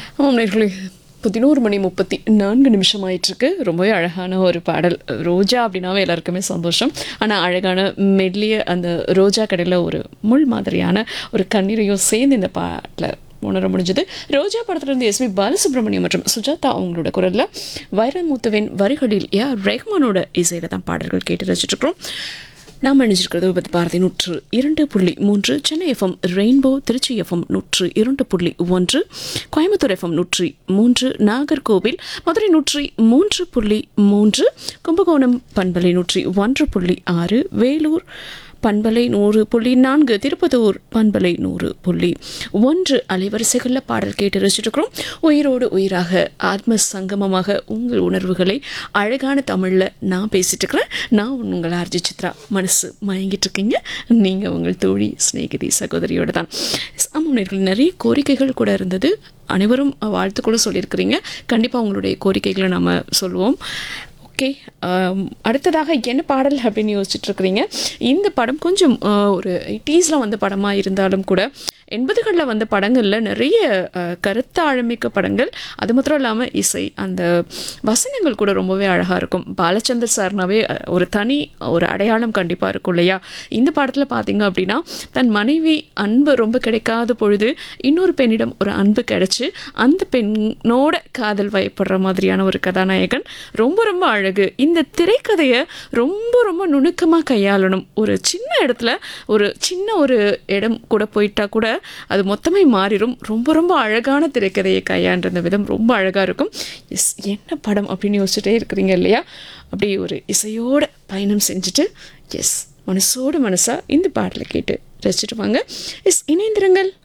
ஆமாம் நேர்களே பதினோரு மணி முப்பத்தி நான்கு நிமிஷம் ஆயிட்டிருக்கு ரொம்பவே அழகான ஒரு பாடல் ரோஜா அப்படின்னாவே எல்லாருக்குமே சந்தோஷம் ஆனால் அழகான மெல்லிய அந்த ரோஜா கடையில் ஒரு முள் மாதிரியான ஒரு கண்ணீரையும் சேர்ந்து இந்த பாட்டில் உணர முடிஞ்சது ரோஜா படத்திலிருந்து எஸ்பி பாலசுப்ரமணியம் மற்றும் சுஜாதா அவங்களோட குரலில் வைரமுத்துவின் வரிகளில் ஏ ஆர் ரெஹ்மானோட இசையில் தான் பாடல்கள் கேட்டு ரசிச்சுட்டு இருக்கிறோம் நாம் அணிஞ்சிருக்கிறது விபத்து பாரதி நூற்று இரண்டு புள்ளி மூன்று Chennai F M rainbow Tiruchi F M நூற்று இரண்டு புள்ளி ஒன்று கோயம்புத்தூர் எஃப்எம் நூற்றி மூன்று நாகர்கோவில் மதுரை நூற்றி மூன்று புள்ளி மூன்று கும்பகோணம் பண்பலை நூற்றி ஒன்று புள்ளி ஆறு வேலூர் பண்பலை நூறு புள்ளி நான்கு திருப்பத்தூர் பண்பலை நூறு புள்ளி ஒன்று அலைவரிசைகளில் பாடல் கேட்டு ரசிச்சிருக்கிறோம் உயிரோடு உயிராக ஆத்ம சங்கமமாக உங்கள் உணர்வுகளை அழகான தமிழில் நான் பேசிட்டு இருக்கிறேன் நான் உங்கள் ஆர்ஜி சித்ரா மனசு மயங்கிட்டு இருக்கீங்க நீங்கள் உங்கள் தோழி சிநேகிதி சகோதரியோடு தான் ஆமாம் நேயர்களே, நிறைய கோரிக்கைகள் கூட இருந்தது அனைவரும் வாழ்த்து கூட சொல்லியிருக்கிறீங்க கண்டிப்பாக உங்களுடைய கோரிக்கைகளை நம்ம சொல்லுவோம் ஓகே அடுத்ததாக என்ன பாடல் அப்படின்னு யோசிச்சுட்டு இருக்கிறீங்க இந்த படம் கொஞ்சம் ஆஹ், ஒரு எயிட்டிஸில் வந்த படமாக இருந்தாலும் கூட எண்பதுகளில் வந்த படங்களில் நிறைய ஆஹ், கருத்தாழமிக்க படங்கள் அது மாத்திரம் இல்லாமல் இசை அந்த வசனங்கள் கூட ரொம்பவே அழகாக இருக்கும் பாலச்சந்தர் சார்னாவே அஹ், ஒரு தனி ஒரு அடையாளம் கண்டிப்பாக இருக்கும் இல்லையா இந்த படத்தில் பார்த்தீங்க அப்படின்னா தன் மனைவி அன்பு ரொம்ப கிடைக்காத பொழுது இன்னொரு பெண்ணிடம் ஒரு அன்பு கிடைச்சு அந்த பெண்ணோட காதல் வயப்படுற மாதிரியான ஒரு கதாநாயகன் ரொம்ப ரொம்ப அழகு இந்த திரைக்கதையை ரொம்ப ரொம்ப நுணுக்கமாக கையாளணும் ஒரு சின்ன இடத்துல ஒரு சின்ன ஒரு இடம் கூட போயிட்டா கூட அது மொத்தமே மாறிடும் ரொம்ப ரொம்ப அழகான திரைக்கதையை கையாண்ட விதம் ரொம்ப அழகாக இருக்கும் எஸ் என்ன படம் அப்படின்னு யோசிச்சுட்டே இருக்கிறீங்க இல்லையா அப்படி ஒரு இசையோட பயணம் செஞ்சுட்டு எஸ் மனசோடு மனசாக இந்த பாட்டில் கேட்டு ரசிச்சுட்டு வாங்க எஸ் இணைந்திருங்கள்